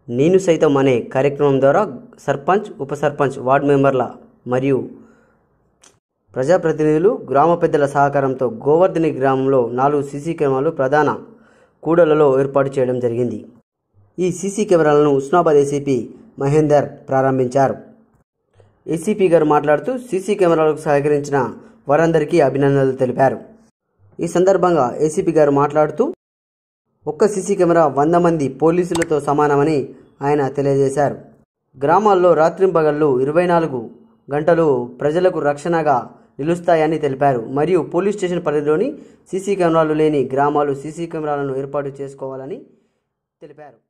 నేను సైతం అనే కార్యక్రమం ద్వారా సర్పంచ్ ఉప సర్పంచ్ వార్డు మెంబర్ల మరియు ప్రజాప్రతినిధులు గ్రామ పెద్దల సహకారంతో గోవర్ధని గ్రామంలో నాలుగు సీసీ కెమెరాలు ప్రధాన కూడలలో ఏర్పాటు చేయడం జరిగింది ఈ సీసీ కెమెరాలను ఉస్నాబాద్ ఏసీపీ మహేందర్ ప్రారంభించారు ఏసీపీ గారు మాట్లాడుతూ సీసీ కెమెరాలకు సహకరించిన వారందరికీ అభినందనలు తెలిపారు ఈ సందర్భంగా ఏసీపీ గారు మాట్లాడుతూ ఒక్క సీసీ కెమెరా వంద మంది పోలీసులతో సమానమని ఆయన తెలియజేశారు గ్రామాల్లో రాత్రింపగళ్ళు ఇరవై నాలుగు గంటలు ప్రజలకు రక్షణగా నిలుస్తాయని తెలిపారు మరియు పోలీస్ స్టేషన్ పరిధిలోని సీసీ కెమెరాలు లేని గ్రామాలు సీసీ కెమెరాలను ఏర్పాటు చేసుకోవాలని తెలిపారు